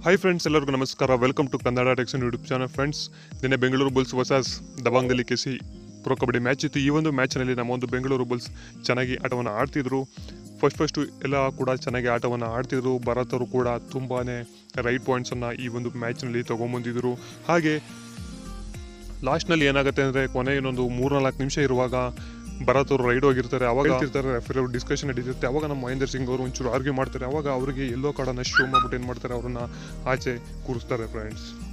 hi friends ಎಲ್ಲರಿಗೂ ನಮಸ್ಕಾರ welcome to Kannada Techson YouTube channel friends ನಿನ್ನೆ Bengaluru Bulls versus Dabang Delhi KC pro kabaddi match ಇತ್ತು ಈ ಒಂದು ಮ್ಯಾಚ್ನಲ್ಲಿ ನಮ್ಮ ಒಂದು ಬೆಂಗಳೂರು ಬುಲ್ಸ್ ಚೆನ್ನಾಗಿ ಆಟವನ್ನು ಆಡ್ತಿದ್ರು ಫಸ್ಟ್ ಫಸ್ಟು ಎಲ್ಲ ಕೂಡ ಚೆನ್ನಾಗಿ ಆಟವನ್ನು ಆಡ್ತಿದ್ರು ಭಾರತರು ಕೂಡ ತುಂಬಾ ರೈಟ್ ಪಾಯಿಂಟ್ಸನ್ನು ಈ ಒಂದು ಮ್ಯಾಚ್ನಲ್ಲಿ ತೊಗೊಂಬಂದಿದ್ರು ಹಾಗೆ ಲಾಸ್ಟ್ನಲ್ಲಿ ಏನಾಗುತ್ತೆ ಅಂದರೆ ಕೊನೆ ಇನ್ನೊಂದು ಮೂರ್ನಾಲ್ಕು ನಿಮಿಷ ಇರುವಾಗ ಭರತ್ ಅವರು ರೈಡ್ ಹೋಗಿರ್ತಾರೆ ಅವಾಗ ಹೇಳ್ತಿರ್ತಾರೆ ರೆಫರಿ ಅವರು ಡಿಸ್ಕಷನ್ ನಡೀತಿರುತ್ತೆ ಅವಾಗ ನಮ್ಮ ಮಹೇಂದರ್ ಸಿಂಗ್ ಅವರು ಒಂಚೂರು ಆರ್ಗ್ಯೂ ಮಾಡ್ತಾರೆ ಅವಾಗ ಅವರಿಗೆ ಎಲ್ಲೋ ಕಾರ್ಡನ್ನು ಶೋ ಮಾಡ್ಬಿಟ್ಟು ಏನು ಮಾಡ್ತಾರೆ ಅವ್ರನ್ನ ಆಚೆ ಕೂರಿಸ್ತಾರೆ ಫ್ರೆಂಡ್ಸ್